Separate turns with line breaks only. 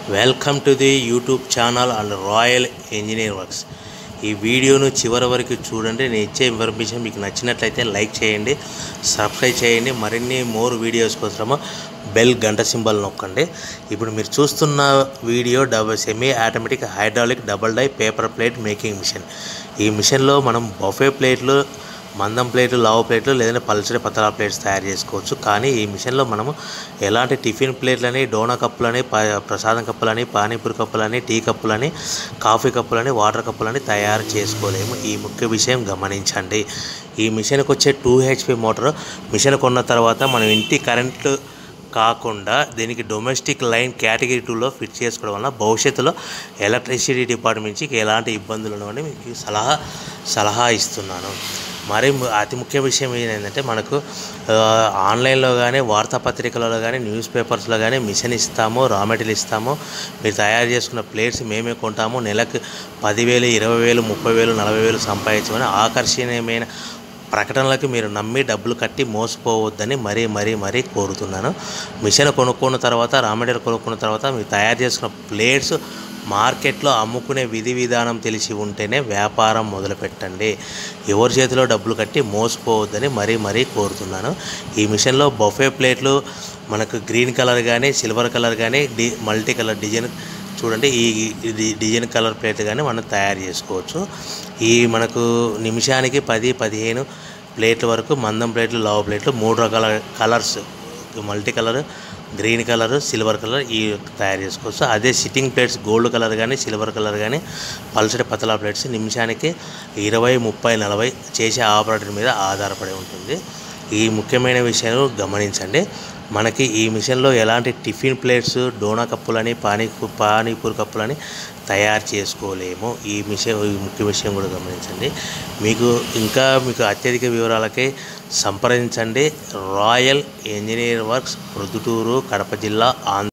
welcome to the YouTube channel and royal engineer works ఈ వీడియోను చివరి వరకు చూడండి నేను ఇచ్చే ఇన్ఫర్మేషన్ మీకు నచ్చినట్లయితే లైక్ చేయండి సబ్స్క్రైబ్ చేయండి మరిన్ని మోర్ వీడియోస్ కోసము బెల్ గంట సింబల్ నొక్కండి ఇప్పుడు మీరు చూస్తున్న video double semi automatic hydraulic double die paper plate making machine ఈ మిషన్లో మనం బఫే ప్లేట్లు మందం ప్లేట్లు లావు ప్లేట్లు లేదంటే పల్చడి పతలా ప్లేట్స్ తయారు చేసుకోవచ్చు కానీ ఈ మిషన్లో మనము ఎలాంటి టిఫిన్ ప్లేట్లని డోనా కప్పులని ప- ప్రసాదం కప్పులని పానీపూరి కప్పులని టీ కప్పులని కాఫీ కప్పులని వాటర్ కప్పులని తయారు చేసుకోలేము ఈ ముఖ్య విషయం గమనించండి ఈ మిషన్కి వచ్చే టూ హెచ్పి మోటార్ మిషన్ కొన్న తర్వాత మనం ఇంటి కరెంటు కాకుండా దీనికి డొమెస్టిక్ లైన్ కేటగిరీ టూలో ఫిట్ చేసుకోవడం వల్ల భవిష్యత్తులో ఎలక్ట్రిసిటీ డిపార్ట్మెంట్ నుంచి ఎలాంటి ఇబ్బందులు ఉండవని మీకు సలహా సలహా ఇస్తున్నాను మరి ము- అతి ముఖ్య విషయం ఏంటంటే మనకు ఆ, ఆన్లైన్లో కానీ వార్తాపత్రికలలో కానీ న్యూస్ పేపర్స్లో కానీ మిషన్ ఇస్తాము రా మెటీరియల్ ఇస్తాము మీరు తయారు చేసుకున్న ప్లేట్స్ మేమే కొంటాము నెలకు పదివేలు ఇరవై వేలు ముప్పై వేలు నలభై వేలు సంపాదించమని ఆకర్షణీయమైన ప్రకటనలకు మీరు నమ్మి డబ్బులు కట్టి మోసపోవద్దని మరీ మరీ మరీ కోరుతున్నాను మిషన్ కొనుక్కున్న తర్వాత రా మెటీరియల్ కొనుక్కున్న తర్వాత మీరు తయారు చేసుకున్న ప్లేట్స్ మార్కెట్లో అమ్ముకునే విధి విధానం తెలిసి ఉంటేనే వ్యాపారం మొదలుపెట్టండి ఎవరి చేతిలో డబ్బులు కట్టి మోసపోవద్దని మరీ మరీ కోరుతున్నాను ఈ మిషన్లో బఫే ప్లేట్లు మనకు గ్రీన్ కలర్ కానీ సిల్వర్ కలర్ కానీ డి మల్టీ కలర్ డిజైన్ చూడండి ఈ ఇది డిజైన్ కలర్ ప్లేట్ కానీ మనం తయారు చేసుకోవచ్చు ఈ మనకు నిమిషానికి పది పదిహేను ప్లేట్ల వరకు మందం ప్లేట్లు లావు ప్లేట్లు మూడు రకాల colours multi colour green colour silver colour ఈ తయారు చేసుకోవచ్చు అదే సిట్టింగ్ ప్లేట్స్ గోల్డ్ కలర్ కానీ సిల్వర్ కలర్ కానీ పల్సటి పతలా ప్లేట్స్ నిమిషానికి ఇరవై ముప్పై నలభై చేసే ఆపరేటర్ మీద ఆధారపడి ఉంటుంది ఈ ముఖ్యమైన విషయాలు గమనించండి మనకి ఈ మిషన్లో ఎలాంటి టిఫిన్ ప్లేట్స్ డోనా కప్పులని పానీ పానీపూరి కప్పులని తయారు చేసుకోలేము ఈ విషయం ఈ ముఖ్య విషయం కూడా గమనించండి మీకు ఇంకా మీకు అత్యధిక వివరాలకై సంప్రదించండి Royal engineer Works Proddatur Kadapa జిల్లా ఆంధ్ర